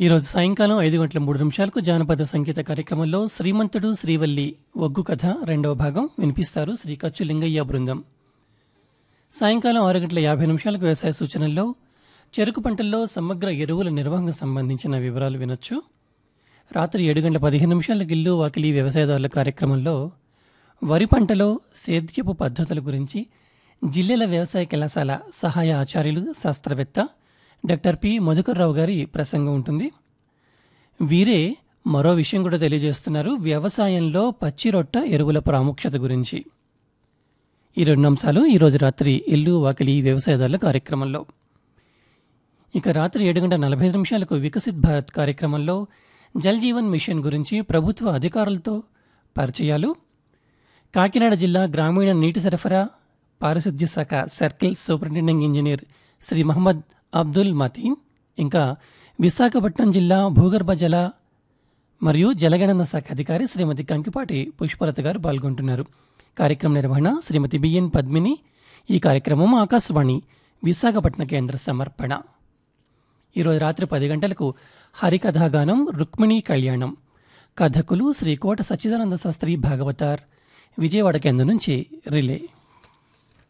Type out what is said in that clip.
ఈరోజు సాయంకాలం ఐదు గంటల మూడు నిమిషాలకు జానపద సంగీత కార్యక్రమంలో శ్రీమంతుడు శ్రీవల్లి ఒగ్గు కథ రెండవ భాగం వినిపిస్తారు శ్రీ కచ్చు లింగయ్య బృందం సాయంకాలం ఆరు గంటల యాభై నిమిషాలకు వ్యవసాయ సూచనల్లో చెరుకు పంటల్లో సమగ్ర ఎరువుల నిర్వహణకు సంబంధించిన వివరాలు వినొచ్చు రాత్రి ఏడు గంటల పదిహేను నిమిషాలకు ఇల్లు వాకిలి వ్యవసాయదారుల కార్యక్రమంలో వరి పంటలో సేద్యపు పద్ధతుల గురించి జిల్లాల వ్యవసాయ కళాశాల సహాయ ఆచార్యులు శాస్త్రవేత్త డాక్టర్ పి మధుకర్రావు గారి ప్రసంగం ఉంటుంది వీరే మరో విషయం కూడా తెలియజేస్తున్నారు వ్యవసాయంలో పచ్చిరొట్ట ఎరువుల ప్రాముఖ్యత గురించి ఈ రెండు అంశాలు ఈరోజు రాత్రి ఇల్లు వాకిలి వ్యవసాయదారుల కార్యక్రమంలో ఇక రాత్రి ఏడు గంటల నలభై ఐదు నిమిషాలకు వికసిత్ భారత్ కార్యక్రమంలో జల్ జీవన్ మిషన్ గురించి ప్రభుత్వ అధికారులతో పరిచయాలు కాకినాడ జిల్లా గ్రామీణ నీటి సరఫరా పారిశుద్ధ్య శాఖ circle superintending engineer Shri Mohammed Abdul Mateen ఇంకా విశాఖపట్నం జిల్లా భూగర్భ జల మరియు జలగణన శాఖ అధికారి శ్రీమతి కంకిపాటి పుష్పలత గారు పాల్గొంటున్నారు కార్యక్రమ నిర్వహణ శ్రీమతి బిఎన్ పద్మిని ఈ కార్యక్రమం ఆకాశవాణి విశాఖపట్నం కేంద్ర సమర్పణ ఈరోజు రాత్రి పది గంటలకు హరికథాగానం రుక్మిణీ కళ్యాణం కథకులు శ్రీ కోట సచ్చిదానంద శాస్త్రి భాగవతార్ విజయవాడ కేంద్రం నుంచి రిలే